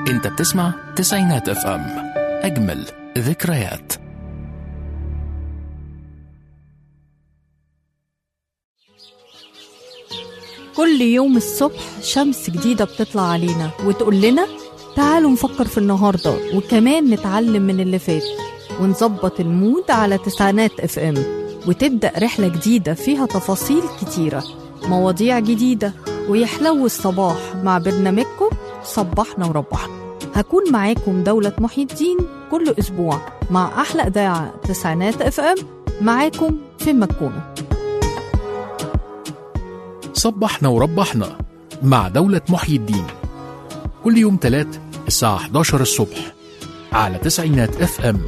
انت بتسمع تسعينات اف ام اجمل ذكريات كل يوم الصبح شمس جديدة بتطلع علينا وتقول لنا تعالوا نفكر في النهاردة وكمان نتعلم من اللي فات ونظبط المود على تسعينات اف ام وتبدأ رحلة جديدة فيها تفاصيل كتيرة مواضيع جديدة ويحلو الصباح مع برنامجكم صبحنا وربحنا هكون معاكم دولة محي الدين كل أسبوع مع أحلى إذاعة تسعينات اف ام معاكم فين ما تكونوا صبحنا وربحنا مع دولة محيي الدين كل يوم تلات الساعة 11 الصبح على تسعينات اف ام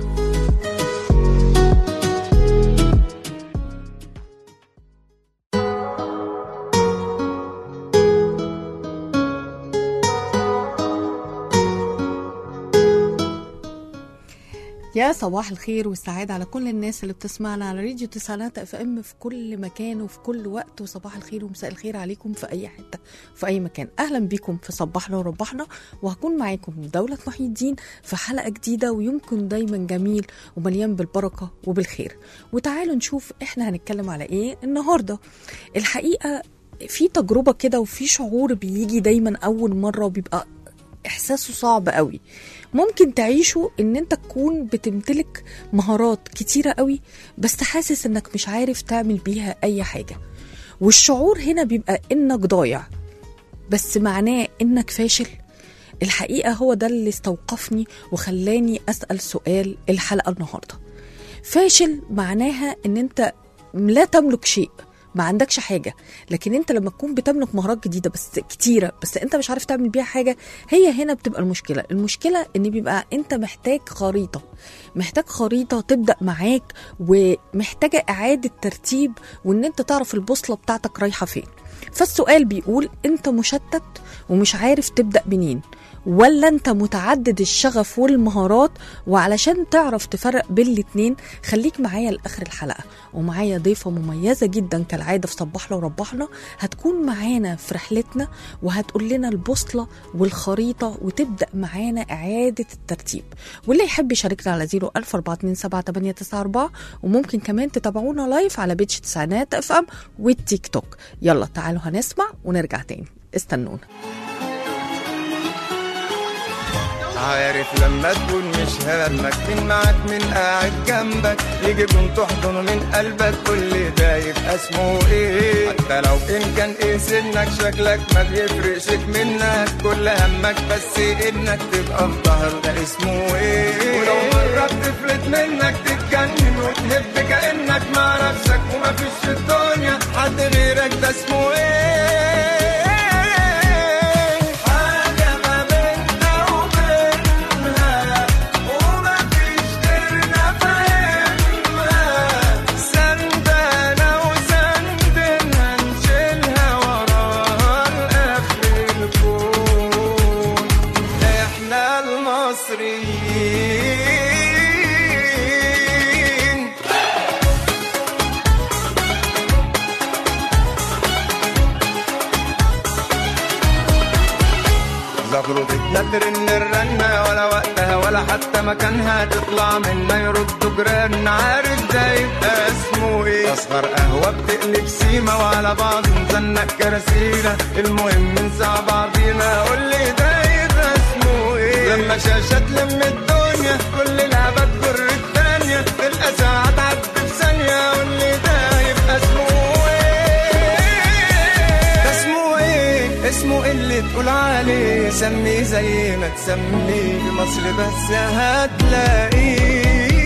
يا صباح الخير والسعادة على كل الناس اللي بتسمعنا على راديو تسعينات اف ام في كل مكان وفي كل وقت وصباح الخير ومساء الخير عليكم في اي حتة في اي مكان اهلا بيكم في صبحنا وربحنا وهكون معاكم دولة محي الدين في حلقة جديدة ويمكن دايما جميل ومليان بالبركة وبالخير وتعالوا نشوف احنا هنتكلم على ايه النهاردة الحقيقة في تجربة كده وفي شعور بيجي دايما اول مرة وبيبقى احساسه صعب قوي ممكن تعيشه ان انت تكون بتمتلك مهارات كتيرة قوي بس حاسس انك مش عارف تعمل بيها اي حاجة والشعور هنا بيبقى انك ضايع بس معناه انك فاشل الحقيقة هو ده اللي استوقفني وخلاني أسأل سؤال الحلقة النهاردة فاشل معناها ان انت لا تملك شيء ما عندكش حاجة لكن انت لما تكون بتملك مهارات جديدة بس كتيرة بس انت مش عارف تعمل بيها حاجة هي هنا بتبقى المشكلة المشكلة ان بيبقى انت محتاج خريطة محتاج خريطة تبدأ معاك ومحتاجة اعادة ترتيب وان انت تعرف البوصلة بتاعتك رايحة فين فالسؤال بيقول انت مشتت ومش عارف تبدأ منين ولا انت متعدد الشغف والمهارات وعلشان تعرف تفرق بين الاتنين خليك معايا لاخر الحلقه ومعايا ضيفه مميزه جدا كالعاده في صباحنا وربحنا هتكون معانا في رحلتنا وهتقول لنا البوصله والخريطه وتبدا معانا اعاده الترتيب واللي يحب يشاركنا على 014278994 وممكن كمان تتابعونا لايف على بيتش تسعينات اف ام والتيك توك يلا تعالوا هنسمع ونرجع تاني استنونا عارف لما تكون مش همك مين معاك مين قاعد جنبك يجي يكون تحضنه من قلبك كل ده يبقى اسمه ايه حتى لو ان كان ايه سنك شكلك ما بيفرقش منك كل همك بس انك تبقى في ظهره ده اسمه ايه ولو مرة بتفلت منك تتجنن وتهب كأنك مع نفسك ومفيش في الدنيا حد غيرك ده اسمه ايه حاجة ما بيننا وبينها ومفيش غيرنا فاهمها سندنا وسندنا نشيلها وراها لآخر الكون احنا المصريين زغرتنا ترن الرنة ولا وقتها ولا حتى مكانها تطلع منا يردوا جيران عارف ده يبقى اسمه ايه اصغر قهوة بتقلب سيما وعلى بعض نزنق كراسينا المهم نسع بعضينا قول لي ده يبقى اسمه ايه لما شاشة تلم الدنيا كل لعبة تجر الثانية تلقى ساعة تعدي في ثانية قول لي ده يبقى اسمه ايه ده اسمه ايه اسمه إيه اللي تقول عليه سميه زي ما تسميه في مصر بس هتلاقيه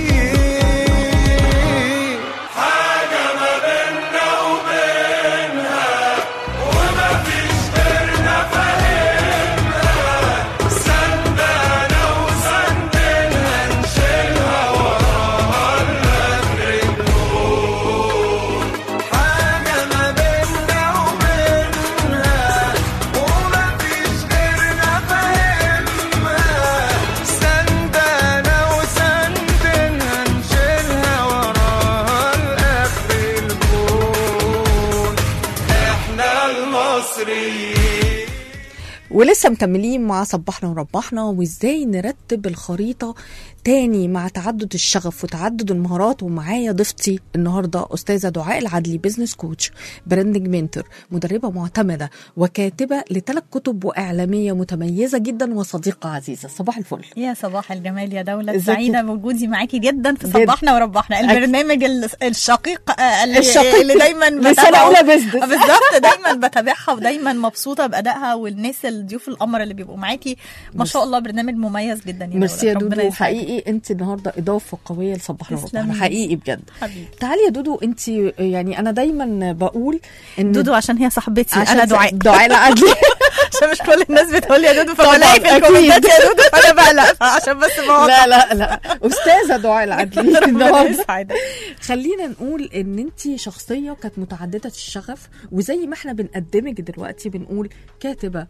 حاجة ما بيننا وبينها وما فيش غيرنا فاهمها سندنا وسندنا نشيلها وراها لآخر الكون حاجة ما بيننا وبينها وما فيش غيرنا فاهمها سندنا وسندنا نشيلها وراها لآخر الكون احنا المصريين ولسه مكملين مع صبحنا وربحنا وازاي نرتب الخريطة تاني مع تعدد الشغف وتعدد المهارات ومعايا ضيفتي النهارده استاذه دعاء العدلي بزنس كوتش براندنج منتور مدربه معتمده وكاتبه لثلاث كتب واعلاميه متميزه جدا وصديقه عزيزه صباح الفل يا صباح الجمال يا دولة ازيك سعيدة يا- بوجودي معاكي جدا في جدا. صباحنا وربحنا أكيد. البرنامج ال- الشقيق آه، اللي, الشقيق اللي دايما لسنة بتابعه. أولى بزنس. آه، بالظبط دايما بتابعها ودايما مبسوطة بأدائها والناس الضيوف القمر اللي بيبقوا معاكي ما شاء الله برنامج مميز جدا يا ميرسي يا دولة. ربنا دودو يسعدك. حقيقي انت النهارده اضافه قويه لصباحنا وربحنا تسلمي. حقيقي بجد حبيبي تعالي يا دودو انت يعني انا دايما بقول ان دودو عشان هي صاحبتي عشان انا دعاء دعاء العدلي عشان مش كل الناس بتقول لي يا دودو طبعاً، فبلاقي في أكيد. الكومنتات يا دودو فانا بقلق عشان بس ما لا لا لا استاذه دعاء العدلي ربنا النهارده يسعدك خلينا نقول ان انت شخصيه كانت متعدده الشغف وزي ما احنا بنقدمك دلوقتي بنقول كاتبه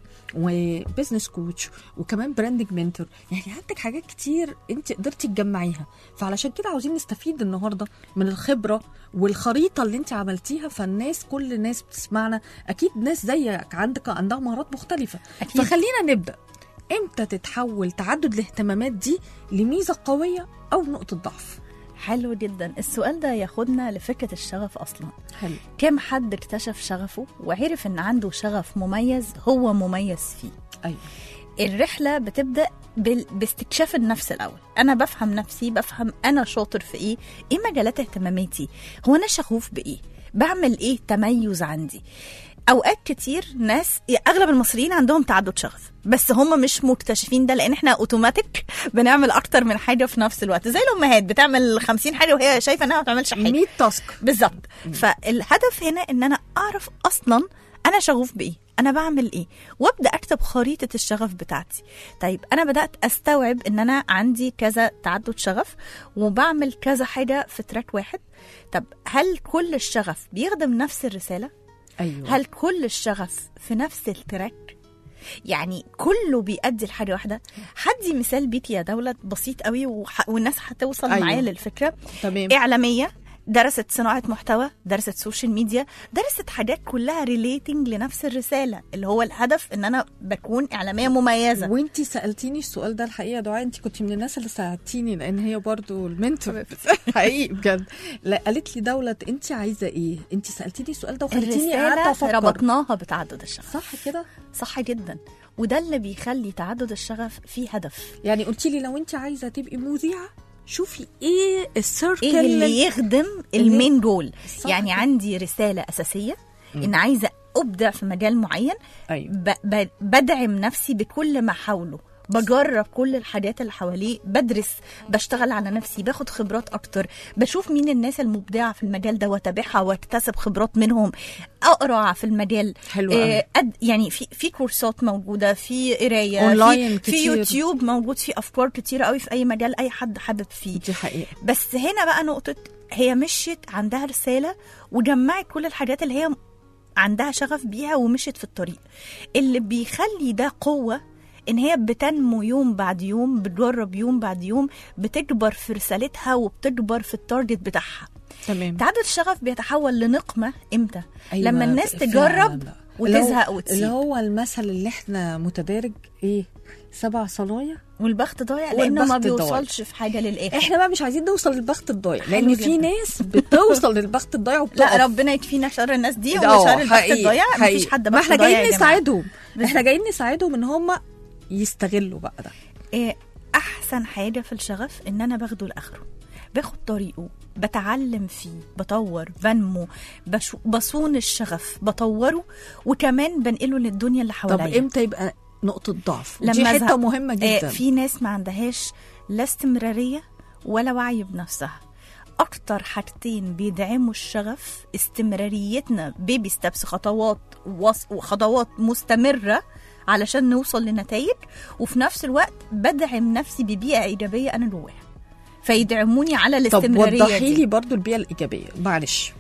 وبزنس كوتش وكمان براندنج منتور يعني عندك حاجات كتير انت قدرتي تجمعيها فعلشان كده عاوزين نستفيد النهارده من الخبره والخريطه اللي انت عملتيها فالناس كل الناس بتسمعنا اكيد ناس زيك عندك عندها مهارات مختلفه أكيد. فخلينا نبدا امتى تتحول تعدد الاهتمامات دي لميزه قويه او نقطه ضعف حلو جدا السؤال ده ياخدنا لفكرة الشغف أصلا حلو كم حد اكتشف شغفه وعرف ان عنده شغف مميز هو مميز فيه ايوه الرحله بتبدا بال- باستكشاف النفس الاول انا بفهم نفسي بفهم انا شاطر في ايه ايه مجالات اهتماماتي هو انا شغوف بايه بعمل ايه تميز عندي اوقات كتير ناس اغلب المصريين عندهم تعدد شغف بس هم مش مكتشفين ده لان احنا اوتوماتيك بنعمل اكتر من حاجه في نفس الوقت زي الامهات بتعمل 50 حاجه وهي شايفه انها ما بتعملش حاجه 100 تاسك بالظبط فالهدف هنا ان انا اعرف اصلا انا شغوف بايه انا بعمل ايه وابدا اكتب خريطه الشغف بتاعتي طيب انا بدات استوعب ان انا عندي كذا تعدد شغف وبعمل كذا حاجه في تراك واحد طب هل كل الشغف بيخدم نفس الرساله ايوه هل كل الشغف في نفس التراك يعني كله بيأدي لحاجه واحده حدي مثال بيكي يا دولة بسيط قوي وح... والناس هتوصل أيوة. أيوة. معايا للفكره تمام اعلاميه درست صناعه محتوى درست سوشيال ميديا درست حاجات كلها ريليتنج لنفس الرساله اللي هو الهدف ان انا بكون اعلاميه مميزه وانتي سالتيني السؤال ده الحقيقه دعاء انت كنت من الناس اللي ساعدتيني لان هي برضو المنتور حقيقي بجد لا قالت لي دولت انت عايزه ايه انت سالتيني السؤال ده وخليتيني قاعده الرساله افكر ربطناها بتعدد الشغف صح كده صح جدا وده اللي بيخلي تعدد الشغف فيه هدف يعني قلتي لي لو انت عايزه تبقي مذيعه شوفي ايه السيركل ايه اللي يخدم المين جول صح يعني كده. عندي رساله اساسيه ان عايزه ابدع في مجال معين ايوه ب... ب... بدعم نفسي بكل ما حوله بجرب كل الحاجات اللي حواليه بدرس بشتغل على نفسي باخد خبرات اكتر بشوف مين الناس المبدعه في المجال ده واتابعها واكتسب خبرات منهم اقرا في المجال حلو قوي. أد... يعني في في كورسات موجوده في قرايه أونلاين في, في كتير. يوتيوب موجود في افكار كتيره قوي في اي مجال اي حد حابب فيه دي حقيقه بس هنا بقى نقطة هي مشيت عندها رسالة وجمعت كل الحاجات اللي هي عندها شغف بيها ومشيت في الطريق اللي بيخلي ده قوة ان هي بتنمو يوم بعد يوم بتجرب يوم بعد يوم بتكبر في رسالتها وبتكبر في التارجت بتاعها تمام تعدد الشغف بيتحول لنقمة امتى أيوة، لما الناس فعلاً. تجرب اللي هو- وتزهق اللي وتسيب هو المثل اللي احنا متدارج ايه سبع صنايع والبخت ضايع لانه ما والبخت ضايع. بيوصلش في حاجة للاخر احنا بقى مش عايزين نوصل للبخت الضايع حلو لان في جدا. ناس بتوصل للبخت الضايع وبتقف لا ربنا يكفينا شر الناس دي ده وشر اه البخت حقيقي- الضايع حقيقي. مفيش حد ما بخت احنا ضايع جايين يا جماعة. نساعدهم احنا جايين نساعدهم ان هم يستغلوا بقى ده إيه احسن حاجه في الشغف ان انا باخده لاخره باخد طريقه بتعلم فيه بطور بنمو بشو بصون الشغف بطوره وكمان بنقله للدنيا اللي طب حواليا امتى يبقى نقطة ضعف ودي لما حتة أزهق. مهمة آه، جدا في ناس ما عندهاش لا استمراريه ولا وعي بنفسها اكتر حاجتين بيدعموا الشغف استمراريتنا بيبي ستابس خطوات وص- وخطوات مستمره علشان نوصل لنتائج وفي نفس الوقت بدعم نفسي ببيئه ايجابيه انا جواها فيدعموني على طب الاستمراريه وضحي دي. لي برضو البيئة الإيجابية معلش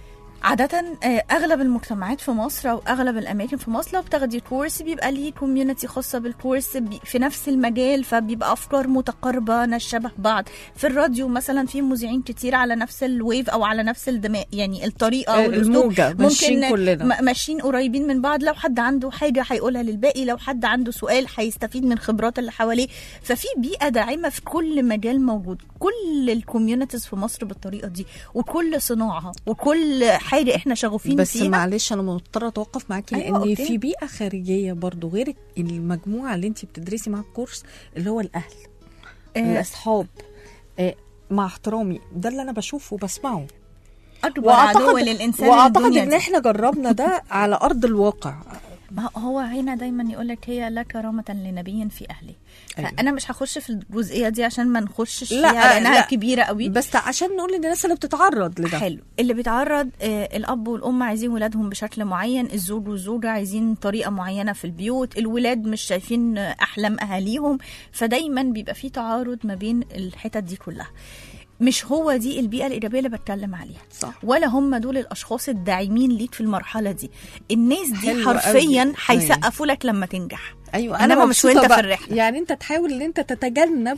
عادة آه، أغلب المجتمعات في مصر أو أغلب الأماكن في مصر لو بتاخدي كورس بيبقى ليه كوميونتي خاصة بالكورس بي- في نفس المجال فبيبقى أفكار متقاربة ناس شبه بعض في الراديو مثلا في مذيعين كتير على نفس الويف أو على نفس الدماغ يعني الطريقة أو الأسلوب الموجة ماشيين كلنا م- ماشيين قريبين من بعض لو حد عنده حاجه هيقولها للباقي لو حد عنده سؤال هيستفيد من خبرات اللي حواليه ففي بيئه داعمه في كل مجال موجود كل الكوميونيتيز في مصر بالطريقه دي وكل صناعه وكل حاجه احنا شغوفين بس فيها معلش انا مضطره اتوقف معاكي أيوة، لان أوكي. في بيئه خارجيه برضو غير المجموعه اللي انت بتدرسي معاها الكورس اللي هو الاهل آه، الاصحاب آه، مع احترامي ده اللي انا بشوفه وبسمعه اكبر عدو للانسان واعتقد الدنيا ان دي. احنا جربنا ده على ارض الواقع ما هو هنا دايما يقول لك هي لا كرامه لنبي في اهله أيوة. فانا مش هخش في الجزئيه دي عشان ما نخشش لا، فيها لانها لا. كبيره قوي بس عشان نقول للناس اللي بتتعرض لده حلو اللي بيتعرض آه الاب والام عايزين ولادهم بشكل معين الزوج والزوجه عايزين طريقه معينه في البيوت الولاد مش شايفين آه، احلام اهاليهم فدايما بيبقى في تعارض ما بين الحتت دي كلها مش هو دي البيئه الايجابيه اللي بتكلم عليها صح. ولا هم دول الاشخاص الداعمين ليك في المرحله دي الناس دي حلو حرفيا قوي. هيسقفوا لك لما تنجح ايوه إنما انا مش مبسوطة وأنت في بقى. الرحلة. يعني انت تحاول ان انت تتجنب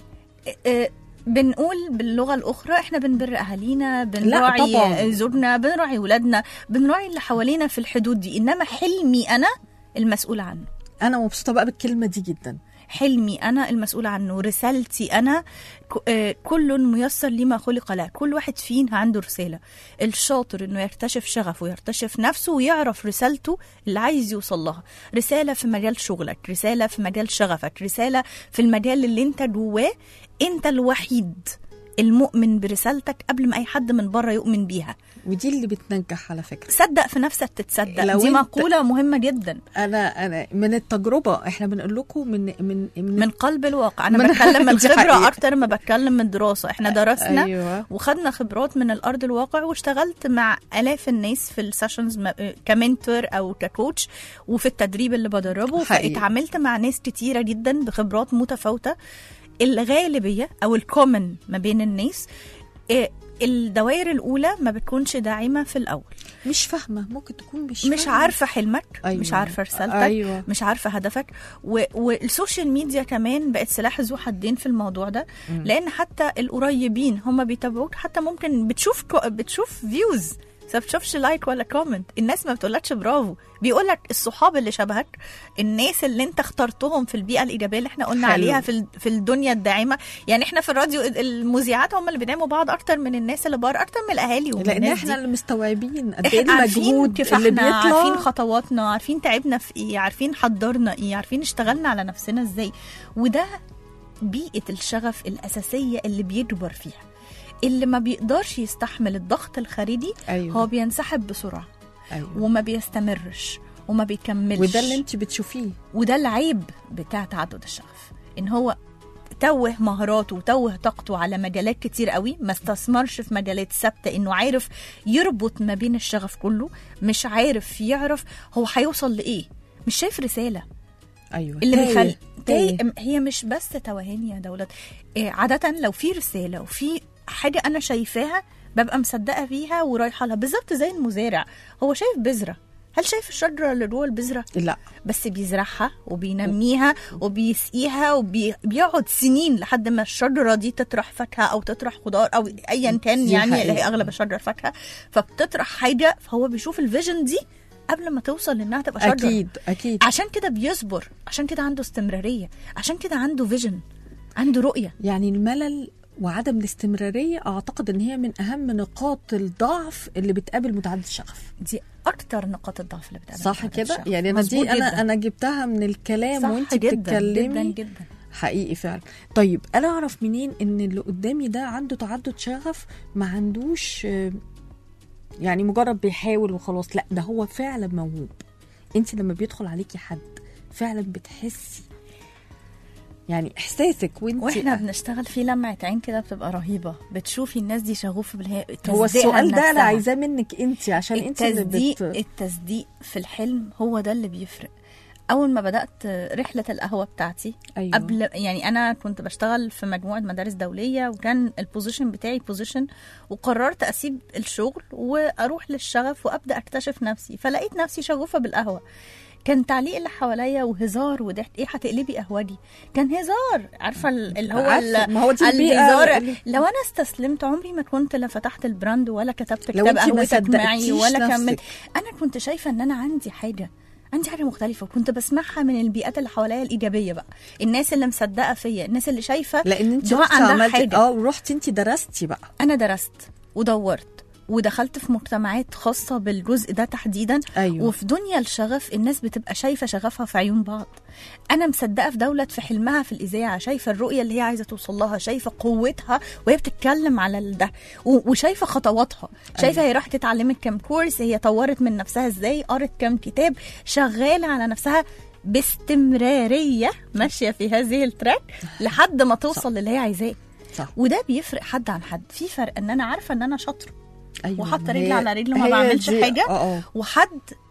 آه، بنقول باللغه الاخرى احنا بنبر اهالينا بنراعي طبعاً. زوجنا بنراعي ولادنا بنراعي اللي حوالينا في الحدود دي انما حلمي انا المسؤول عنه انا مبسوطه بقى بالكلمه دي جدا حلمي انا المسؤول عنه رسالتي انا ك- آه، كل ميسر لما خلق له كل واحد فينا عنده رساله الشاطر انه يكتشف شغفه ويكتشف نفسه ويعرف رسالته اللي عايز يوصل لها رساله في مجال شغلك رساله في مجال شغفك رساله في المجال اللي انت جواه انت الوحيد المؤمن برسالتك قبل ما اي حد من بره يؤمن بيها ودي اللي بتنجح على فكره صدق في نفسك تتصدق لو دي أنت- مقوله مهمه جدا انا انا من التجربه احنا بنقول لكم من من من, من قلب الواقع انا من- بتكلم من دي خبره حقيقة. اكتر ما بتكلم من دراسه احنا درسنا ايوه وخدنا خبرات من الارض الواقع واشتغلت مع الاف الناس في السيشنز م- كمنتور او ككوتش وفي التدريب اللي بدربه حقيقي. فاتعاملت مع ناس كتيره جدا بخبرات متفاوته الغالبيه او الكومن ما بين الناس إيه، الدوائر الاولى ما بتكونش داعمه في الاول مش فاهمه ممكن تكون مش مش فاهمة. عارفه حلمك أيوة. مش عارفه رسالتك ايوه مش عارفه هدفك و... والسوشيال ميديا كمان بقت سلاح ذو حدين في الموضوع ده مم. لان حتى القريبين هم بيتابعوك حتى ممكن بتشوف كو... بتشوف فيوز ما بتشوفش لايك ولا كومنت الناس ما بتقولكش برافو بيقولك الصحاب اللي شبهك الناس اللي انت اخترتهم في البيئه الايجابيه اللي احنا قلنا حلو. عليها في ال... في الدنيا الداعمه يعني احنا في الراديو المذيعات هم اللي بيدعموا بعض اكتر من الناس اللي بره اكتر من الاهالي ومن لان الناس احنا دي. اللي مستوعبين قد ايه احنا عارفين المجهود كيف اللي احنا بيطلع عارفين خطواتنا عارفين تعبنا في ايه عارفين حضرنا ايه عارفين اشتغلنا على نفسنا ازاي وده بيئة الشغف الأساسية اللي بيكبر فيها اللي ما بيقدرش يستحمل الضغط الخارجي ايوه هو بينسحب بسرعة ايوه وما بيستمرش وما بيكملش وده اللي انت بتشوفيه وده العيب بتاع تعدد الشغف ان هو توه مهاراته وتوه طاقته على مجالات كتير قوي ما استثمرش في مجالات ثابته انه عارف يربط ما بين الشغف كله مش عارف يعرف هو هيوصل لايه مش شايف رساله ايوه اللي تايه. بيخلي تايه. تايه هي مش بس توهان يا دولت إيه عاده لو في رساله وفي حاجه انا شايفاها ببقى مصدقه فيها ورايحه لها بالظبط زي المزارع هو شايف بذره هل شايف الشجره اللي جوه البذره لا بس بيزرعها وبينميها وبيسقيها وبيقعد سنين لحد ما الشجره دي تطرح فاكهه او تطرح خضار او ايا كان دي يعني اللي حقيقة. هي اغلب الشجر فاكهه فبتطرح حاجه فهو بيشوف الفيجن دي قبل ما توصل لانها تبقى شجره اكيد اكيد عشان كده بيصبر عشان كده عنده استمراريه عشان كده عنده فيجن عنده رؤيه يعني الملل وعدم الاستمراريه اعتقد ان هي من اهم نقاط الضعف اللي بتقابل متعدد الشغف دي اكتر نقاط الضعف اللي بتقابل صح متعدد كده الشغف. يعني انا مظبوط دي انا جداً. انا جبتها من الكلام صح وانت جدا بتتكلمي جدا جدا حقيقي فعلا طيب انا اعرف منين ان اللي قدامي ده عنده تعدد شغف ما عندوش آه، يعني مجرد بيحاول وخلاص لا ده هو فعلا موهوب انت لما بيدخل عليكي حد فعلا بتحسي يعني احساسك وانت واحنا بنشتغل فيه لمعة عين كده بتبقى رهيبه بتشوفي الناس دي شغوفه بالهي هو تصديقها السؤال ده انا لنفسها. عايزاه منك انت عشان انت اللي التصديق بت... التصديق في الحلم هو ده اللي بيفرق اول ما بدات رحله القهوه بتاعتي أيوة. قبل يعني انا كنت بشتغل في مجموعه مدارس دوليه وكان البوزيشن بتاعي بوزيشن وقررت اسيب الشغل واروح للشغف وابدا اكتشف نفسي فلقيت نفسي شغوفه بالقهوه كان تعليق اللي حواليا وهزار وضحك ايه هتقلبي قهوجي كان هزار عارفه ال- اللي هو عارفة، ال- ما هو دي البيئة الهزار اللي- لو انا استسلمت عمري ما كنت لا فتحت البراند ولا كتبت لو كتاب انتي ما قهوتك معي صدقتيش ولا نفسك. كملت انا كنت شايفه ان انا عندي حاجه عندي حاجه مختلفه وكنت بسمعها من البيئات اللي حواليا الايجابيه بقى الناس اللي مصدقه فيا الناس اللي شايفه لان انت دعاء رحتي عندها عملتي حاجة. اه ورحتي انت درستي بقى انا درست ودورت ودخلت في مجتمعات خاصة بالجزء ده تحديدا أيوة. وفي دنيا الشغف الناس بتبقى شايفة شغفها في عيون بعض أنا مصدقة في دولة في حلمها في الإذاعة شايفة الرؤية اللي هي عايزة توصل لها شايفة قوتها وهي بتتكلم على ال- ده و- وشايفة خطواتها شايفة هي راحت اتعلمت كام كورس هي طورت من نفسها ازاي قرت كام كتاب شغالة على نفسها باستمرارية ماشية في هذه التراك لحد ما توصل للي هي عايزاه صح وده بيفرق حد عن حد في فرق ان انا عارفه ان انا شاطره ايوه وحاطه هي- رجل على رجل وما هي بعملش دي- حاجه اه اه وحد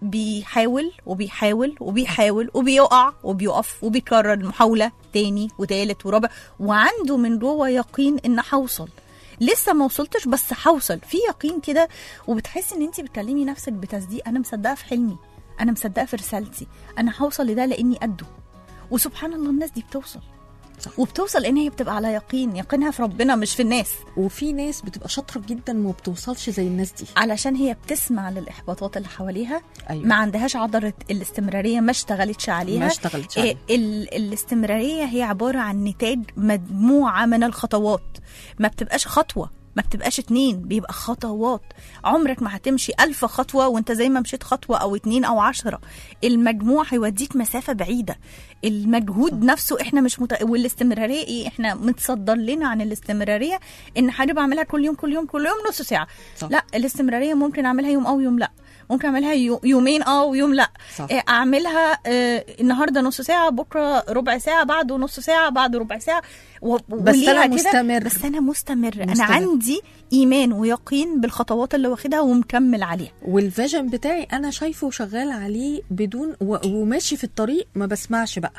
بيحاول وبيحاول وبيحاول وبيقع وبيقف وبيكرر المحاوله تاني وتالت ورابع وعنده من جوه يقين ان هوصل لسه ما وصلتش بس هوصل في يقين كده وبتحسي ان انت بتكلمي نفسك بتصديق انا مصدقه في حلمي انا مصدقه في رسالتي انا هوصل لده لاني قده وسبحان الله الناس دي بتوصل صح. وبتوصل ان هي بتبقى على يقين يقينها في ربنا مش في الناس وفي ناس بتبقى شاطره جدا وما بتوصلش زي الناس دي علشان هي بتسمع للاحباطات اللي حواليها أيوة. ما عندهاش عضله الاستمراريه ما اشتغلتش عليها ما اشتغلتش إيه، عليها. ال- الاستمراريه هي عباره عن نتاج مجموعه من الخطوات ما بتبقاش خطوه ما بتبقاش اتنين بيبقى خطوات عمرك ما هتمشي ألف خطوة وانت زي ما مشيت خطوة أو اتنين أو عشرة المجموع هيوديك مسافة بعيدة المجهود نفسه احنا مش مت... والاستمرارية ايه احنا متصدر لنا عن الاستمرارية ان حاجة بعملها كل يوم كل يوم كل يوم نص ساعة صح. لا الاستمرارية ممكن اعملها يوم او يوم لا ممكن اعملها يو- يومين اه ويوم لا صح. إيه، اعملها آه، النهارده نص ساعه بكره ربع ساعه بعده نص ساعه بعده ربع ساعه و... بس وليها أنا كده، مستمر. بس انا مستمر. انا مستمر. عندي ايمان ويقين بالخطوات اللي واخدها ومكمل عليها والفيجن بتاعي انا شايفه وشغال عليه بدون و... وماشي في الطريق ما بسمعش بقى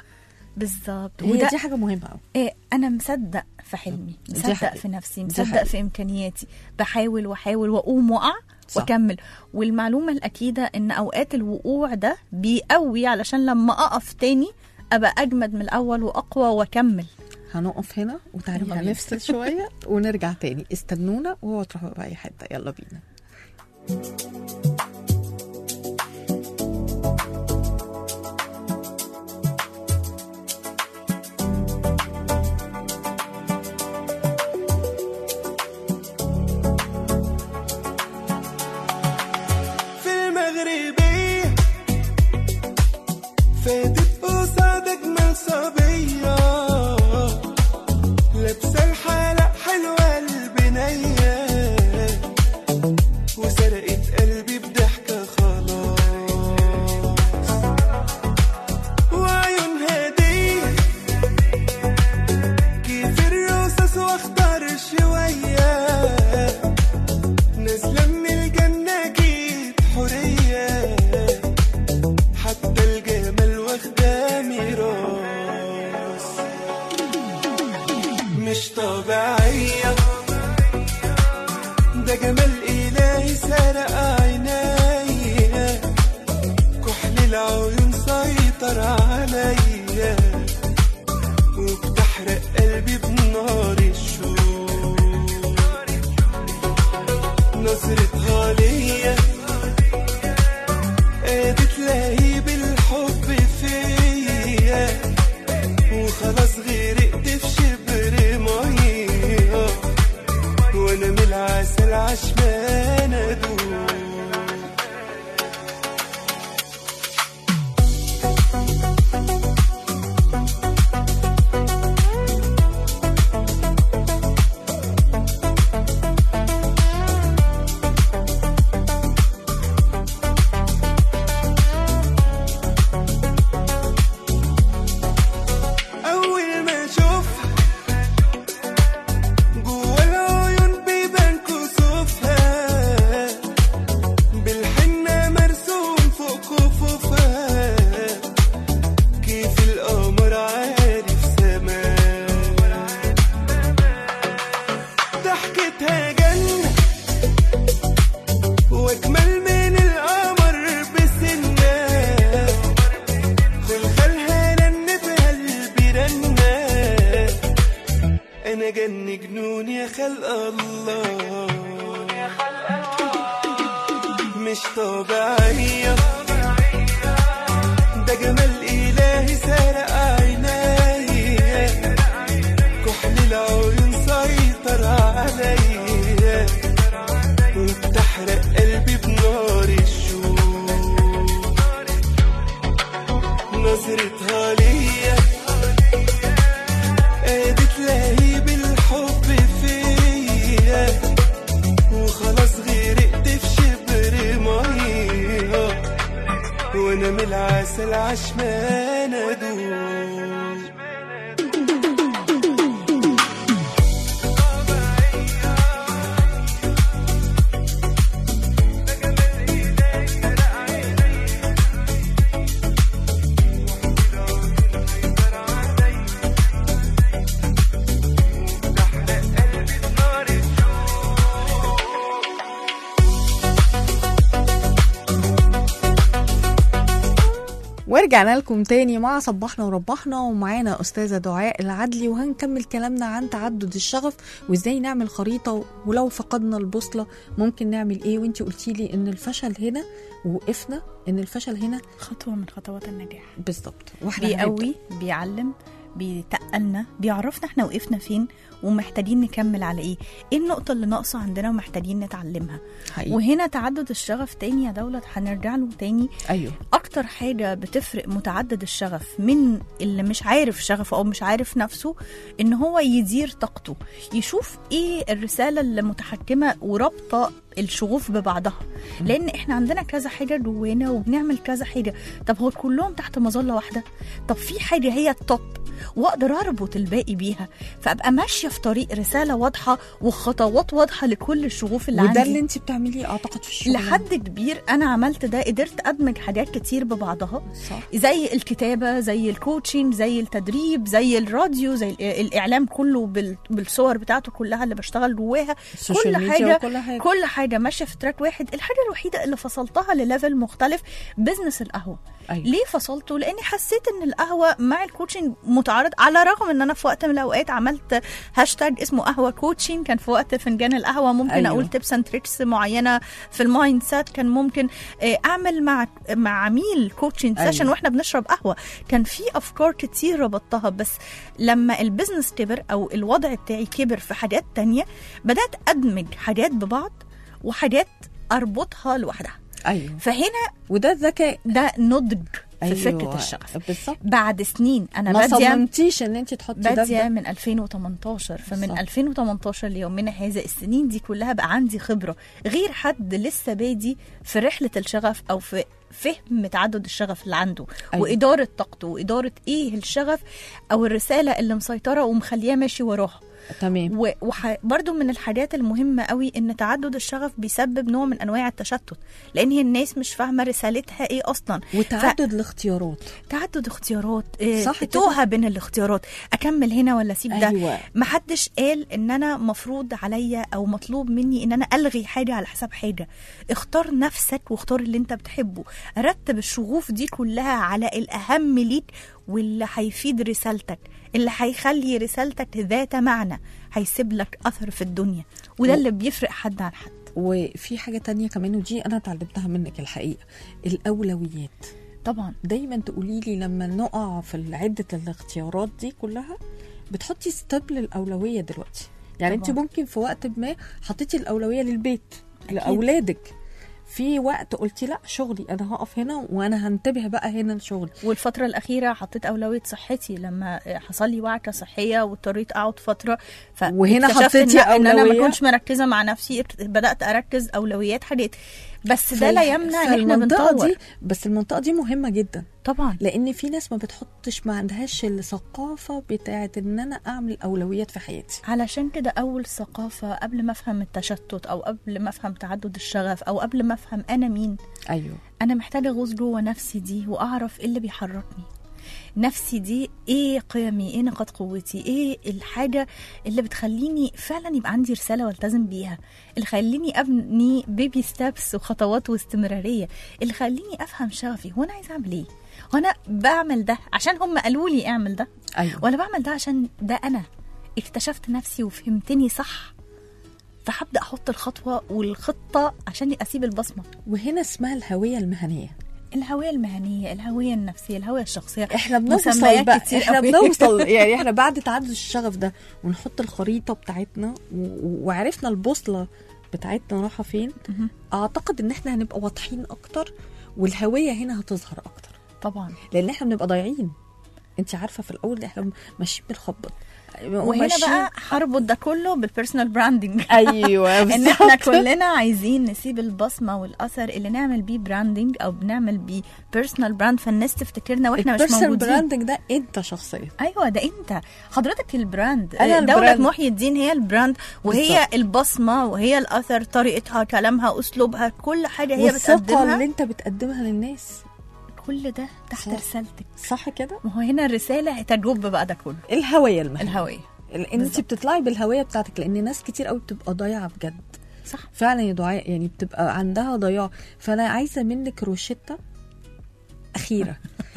بالظبط هي وده دي حاجه مهمه قوي إيه انا مصدق في حلمي دي مصدق حقيقة. في نفسي دي مصدق حقيقة. في امكانياتي بحاول واحاول واقوم واقع صح. واكمل والمعلومه الاكيده ان اوقات الوقوع ده بيقوي علشان لما اقف تاني ابقى اجمد من الاول واقوى واكمل هنقف هنا وتعالي يلا بينا. هنفصل شويه ونرجع تاني استنونا وهو تروحوا بقى اي حته يلا بينا في المغربية فاتت قصاد أجمل صبية لابسة الحلق حلوة البنية وسرقت قلبي بضحكة خلاص وعيونها دي كيف الرصاص واختار شويه نازلة من الجنة جيت حرية حتى الجمال واخدة ميراث مش طبيعية ده جمال إلهي سرق عينيا كحل العيون سيطر عليا وبتحرق قلبي بنار الشوق نظرتها ليا قادت تلاقي بالحب فيا وخلاص غرقت في شبر ميه وانا من العسل عشمان ادوق أول ما أشوفها جوا العيون بيبان كسوفها جن جنون يا خلق الله مش طبيعية ده جمال إلهي سرق عينيا كحل العيون سيطر عليا وبتحرق قلبي بنار الشوق نظرتها ليا قادت لهيب الحب فيا وخلاص غرقت في شبر ميه وانا من العسل عشمان ادوب ورجعنا لكم تاني مع صبحنا وربحنا ومعانا أستاذة دعاء العدلي وهنكمل كلامنا عن تعدد الشغف وإزاي نعمل خريطة ولو فقدنا البوصلة ممكن نعمل إيه وإنتي قلتي لي إن الفشل هنا وقفنا إن الفشل هنا خطوه من خطوات النجاح بالظبط واحنا هنبدأ. بيقوي بيعلم بيتقلنا بيعرفنا احنا وقفنا فين ومحتاجين نكمل على ايه ايه النقطة اللي ناقصة عندنا ومحتاجين نتعلمها حقيقي. وهنا تعدد الشغف تاني يا دولة هنرجع له تاني أيوه اكتر حاجة بتفرق متعدد الشغف من اللي مش عارف شغفه او مش عارف نفسه ان هو يدير طاقته يشوف ايه الرسالة اللي متحكمة ورابطة الشغوف ببعضها لان احنا عندنا كذا حاجة جوانا وبنعمل كذا حاجة طب هو كلهم تحت مظلة واحدة طب في حاجة هي التوب واقدر اربط الباقي بيها فابقى ماشية في طريق رسالة واضحة وخطوات واضحة لكل الشغوف اللي وده عندي اللي انت بتعمليه اعتقد في الشغل لحد كبير انا عملت ده قدرت ادمج حاجات كتير ببعضها صح زي الكتابه زي الكوتشنج زي التدريب زي الراديو زي ال- الاعلام كله بال- بالصور بتاعته كلها اللي بشتغل جواها السوشيال كل ميديا حاجه وكل حاجة. كل حاجه ماشيه في تراك واحد الحاجه الوحيده اللي فصلتها لليفل مختلف بزنس القهوه أيوة. ليه فصلته لاني حسيت ان القهوه مع الكوتشنج متعارض على الرغم ان انا في وقت من الاوقات عملت هاشتاج اسمه قهوه كوتشنج كان في وقت فنجان القهوه ممكن أيوة. أيوة. اقول تيبس اند تريكس معينه في المايند سيت كان ممكن آه، اعمل مع مع عميل كوتشنج أيوة. سيشن واحنا بنشرب قهوه كان في افكار كتير ربطتها بس لما البيزنس كبر او الوضع بتاعي كبر في حاجات تانية بدات ادمج حاجات ببعض وحاجات اربطها لوحدها ايوه فهنا وده الذكاء ده نضج في أيوة. فكره الشغف بالظبط بعد سنين انا ما باديه صممتيش ان انت تحطي ده في باديه ده من 2018 فمن صح. 2018 ليومنا هذا السنين دي كلها بقى عندي خبره غير حد لسه بادي في رحله الشغف او في فهم تعدد الشغف اللي عنده أيوة. أيوة. واداره طاقته واداره ايه الشغف او الرساله اللي مسيطره ومخلياه ماشي وراها تمام وبرده من الحاجات المهمة قوي ان تعدد الشغف بيسبب نوع من انواع التشتت لان هي الناس مش فاهمة رسالتها ايه اصلا وتعدد الاختيارات تعدد اختيارات إيه، صح كده؟ توهة بين الاختيارات اكمل هنا ولا اسيب ده أيوة. محدش قال ان انا مفروض عليا او مطلوب مني ان انا الغي حاجه على حساب حاجه اختار نفسك واختار اللي انت بتحبه رتب الشغوف دي كلها على الاهم ليك واللي هيفيد رسالتك اللي هيخلي رسالتك ذات معنى هيسيب لك اثر في الدنيا وده و- اللي بيفرق حد عن حد وفي حاجه تانية كمان ودي انا اتعلمتها منك الحقيقه الاولويات طبعا دايما تقولي لي لما نقع في عده الاختيارات دي كلها بتحطي ستيب للاولويه دلوقتي يعني انت طبعاً. ممكن في وقت ما حطيتي الاولويه للبيت لاولادك في وقت قلتي لا شغلي انا هقف هنا وانا هنتبه بقى هنا لشغلي والفترة الأخيرة حطيت أولوية صحتي لما حصل لي وعكة صحية واضطريت أقعد فترة ف وهنا اكتشفت حطيتي إن, إن أنا ما أولوية؟ كنتش مركزة مع نفسي بدأت أركز أولويات حاجات بس ده في- لا يمنع إن إحنا فالمنطقة بنطور دي بس المنطقه دي مهمه جدا طبعا لان في ناس ما بتحطش ما عندهاش الثقافه بتاعه ان انا اعمل اولويات في حياتي علشان كده أول ثقافة قبل ما أفهم التشتت أو قبل ما أفهم تعدد الشغف أو قبل ما أفهم أنا مين ايوه انا محتاجه اغوص جوه نفسي دي واعرف ايه اللي بيحركني نفسي دي ايه قيمي ايه نقاط قوتي ايه الحاجه اللي بتخليني فعلا يبقى عندي رساله والتزم بيها اللي خليني ابني بيبي ستابس وخطوات واستمراريه اللي خليني افهم شغفي هو انا عايزه اعمل ايه هو انا بعمل ده عشان هم قالوا لي اعمل ده ايوه ولا بعمل ده عشان ده انا اكتشفت نفسي وفهمتني صح فهبدا احط الخطوه والخطه عشان اسيب البصمه وهنا اسمها الهويه المهنيه الهويه المهنيه الهويه النفسيه الهويه الشخصيه احنا بنوصل مسميات بقى كتير احنا قوي. بنوصل يعني احنا بعد تعدد الشغف ده ونحط الخريطه بتاعتنا و- و- وعرفنا البوصله بتاعتنا رايحه فين مهم. اعتقد ان احنا هنبقى واضحين اكتر والهويه هنا هتظهر اكتر طبعا لان احنا بنبقى ضايعين انت عارفه في الاول احنا ماشيين بنخبط وهنا بقى هربط ده كله بالبيرسونال براندنج ايوه ان احنا بالظبط. كلنا عايزين نسيب البصمه والاثر اللي نعمل بيه براندنج او بنعمل بيه بيرسونال براند فالناس تفتكرنا واحنا مش البيرسونال موجودين براندنج ده انت شخصيا ايوه ده انت حضرتك البراند أنا دولة البراند. محي الدين هي البراند وهي بالظبط. البصمه وهي الاثر طريقتها كلامها اسلوبها كل حاجه هي والثقه بتقدمها اللي انت بتقدمها للناس كل ده تحت صح. رسالتك صح كده ما هو هنا الرساله هتجب بقى ده كله الهويه المهنيه الهويه ال- انت بالظبط. بتطلعي بالهويه بتاعتك لان ناس كتير قوي بتبقى ضايعه بجد صح فعلا يا دعاء يعني بتبقى عندها ضياع فانا عايزه منك روشته اخيره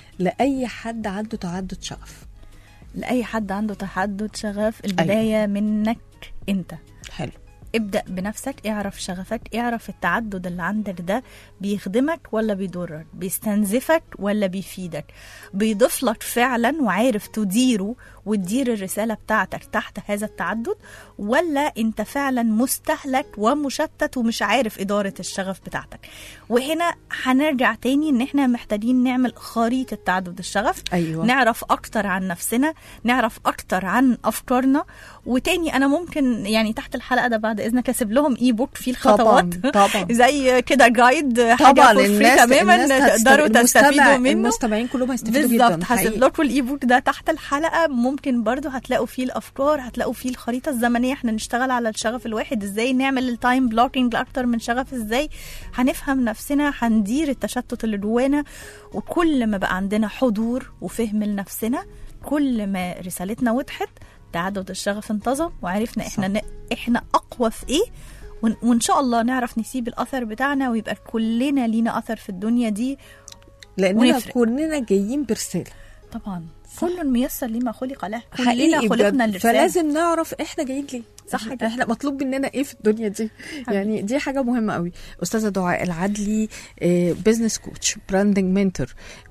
لاي حد عنده تعدد شغف لاي حد عنده تحدد شغف البدايه منك انت حلو ابدأ بنفسك اعرف شغفك اعرف التعدد اللي عندك ده بيخدمك ولا بيضرك بيستنزفك ولا بيفيدك بيضيف لك فعلا وعارف تديره وتدير الرسالة بتاعتك تحت هذا التعدد ولا انت فعلا مستهلك ومشتت ومش عارف إدارة الشغف بتاعتك وهنا هنرجع تاني ان احنا محتاجين نعمل خريطة تعدد الشغف ايوه نعرف اكتر عن نفسنا نعرف اكتر عن افكارنا وتاني انا ممكن يعني تحت الحلقه ده بعد اذنك اسيب لهم اي بوك فيه الخطوات طبعا طبعا زي كده جايد حاجه طبعا for free الناس تماما الناس تقدروا هتست- تستفيدوا المستمع- منه المستمعين كلهم هيستفيدوا بالظبط جدا هسيب حقيقي. لكم الاي بوك ده تحت الحلقه ممكن برضو هتلاقوا فيه الافكار هتلاقوا فيه الخريطه الزمنيه احنا نشتغل على الشغف الواحد ازاي نعمل التايم بلوكينج لاكتر من شغف ازاي هنفهم نفسنا هندير التشتت اللي جوانا وكل ما بقى عندنا حضور وفهم لنفسنا كل ما رسالتنا وضحت تعدد الشغف انتظم وعرفنا احنا ن... احنا اقوى في ايه ون... وان شاء الله نعرف نسيب الاثر بتاعنا ويبقى كلنا لينا اثر في الدنيا دي لاننا ونفرق. كلنا جايين برساله طبعا كل ميسر لما خلق له حقيقي كلنا خلقنا بجد للرسالة فلازم نعرف احنا جايين ليه صح كده. احنا مطلوب مننا ايه في الدنيا دي يعني دي حاجه مهمه قوي استاذه دعاء العدلي بزنس كوتش براندنج منتور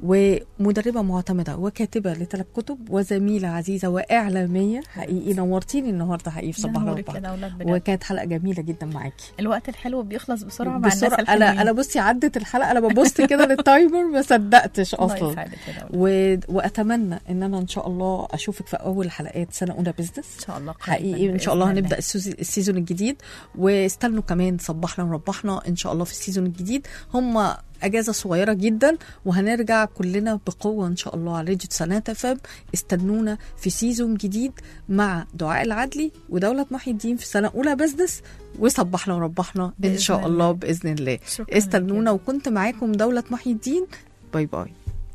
ومدربه معتمده وكاتبه لثلاث كتب وزميله عزيزه واعلاميه حقيقي نورتيني النهارده حقيقي في صباح نورك الربع يا دولت بجد. وكانت حلقه جميله جدا معاكي الوقت الحلو بيخلص بسرعه مع الناس بسرعه الحلوين انا انا بصي عدت الحلقه انا ببص كده للتايمر ما صدقتش الله اصلا يسعدك يا دولت. و... واتمنى ان انا ان شاء الله اشوفك في اول حلقات سنه اولى بزنس ان شاء الله قريباً حقيقي ان شاء بإذن الله هنبدا السوزي- السيزون الجديد واستنوا كمان صبحنا وربحنا ان شاء الله في السيزون الجديد هم اجازه صغيره جدا وهنرجع كلنا بقوه ان شاء الله على راديو سنات فم استنونا في سيزون جديد مع دعاء العدلي ودوله محي الدين في سنه اولى بزنس وصبحنا وربحنا ان بإذن شاء الله. الله باذن الله شكراً استنونا لك. وكنت معاكم دوله محي الدين باي باي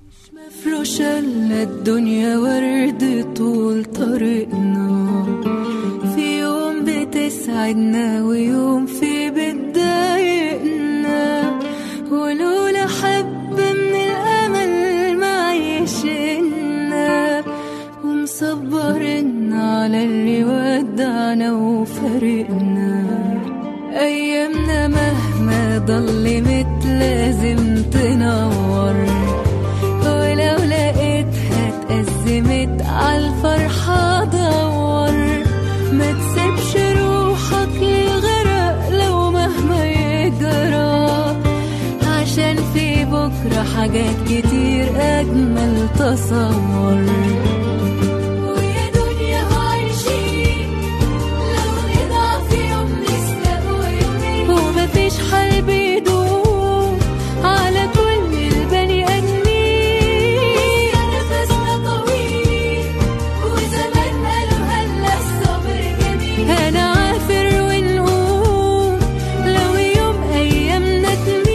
مفروشة لنا الدنيا ورد طول طريقنا في يوم بتسعدنا ويوم في بتضايقنا ولولا حبة من الأمل معيشنا ومصبرنا على اللي ودعنا وفارقنا أيامنا مهما ضلمت لازم تنور ولو لقيتها اتأزمت عالفرحة دور ما تسيبش روحك للغرق لو مهما يجرى عشان في بكرة حاجات كتير أجمل تصور ويا دنيا عايشين لو نضعف يوم نستقوى يومين ومفيش حل بيدوم على كل البني آدمين نفسنا طويل وزمان قالوا هلا الصبر جميل هنعافر ونقوم لو يوم أيامنا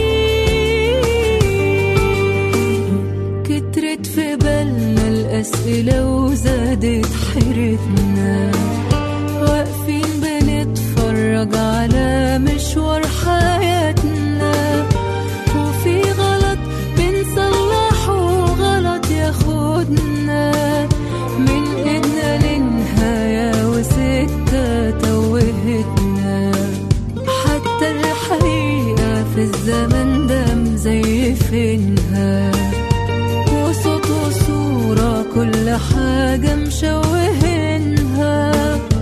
تميل كترت في بالنا الأسئلة وزادت حيرتنا واقفين بنتفرج على مشوار حياتنا وفي غلط بنصلحه غلط ياخدنا من ايدنا للنهاية وسنة كل حاجة مشوهينها